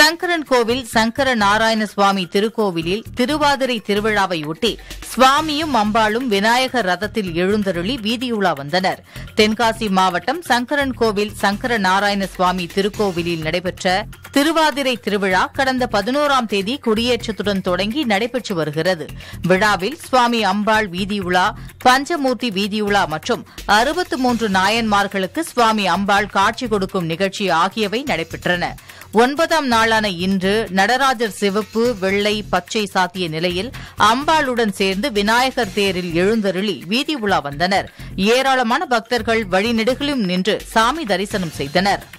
சங்கரன் கோவில் சங்கர நாராயண சுவாமி திருக்கோவிலில் திருவாதிரை திருவிழாவையொட்டி சுவாமியும் அம்பாளும் விநாயகர் ரதத்தில் எழுந்தருளி வீதியுலா வந்தனர் தென்காசி மாவட்டம் சங்கரன் கோவில் சங்கர நாராயண சுவாமி திருக்கோவிலில் நடைபெற்ற திருவாதிரை திருவிழா கடந்த பதினோராம் தேதி கொடியேற்றத்துடன் தொடங்கி நடைபெற்று வருகிறது விழாவில் சுவாமி அம்பாள் வீதியுலா பஞ்சமூர்த்தி வீதியுலா மற்றும் அறுபத்து மூன்று நாயன்மார்களுக்கு சுவாமி அம்பாள் காட்சி கொடுக்கும் நிகழ்ச்சி ஆகியவை நடைபெற்றன ஒன்பதாம் நாளான இன்று நடராஜர் சிவப்பு வெள்ளை பச்சை சாத்திய நிலையில் அம்பாளுடன் சேர்ந்து விநாயகர் தேரில் எழுந்தருளி வீதி உலா வந்தனர் ஏராளமான பக்தர்கள் வழிநெடுகிலும் நின்று சாமி தரிசனம் செய்தனர்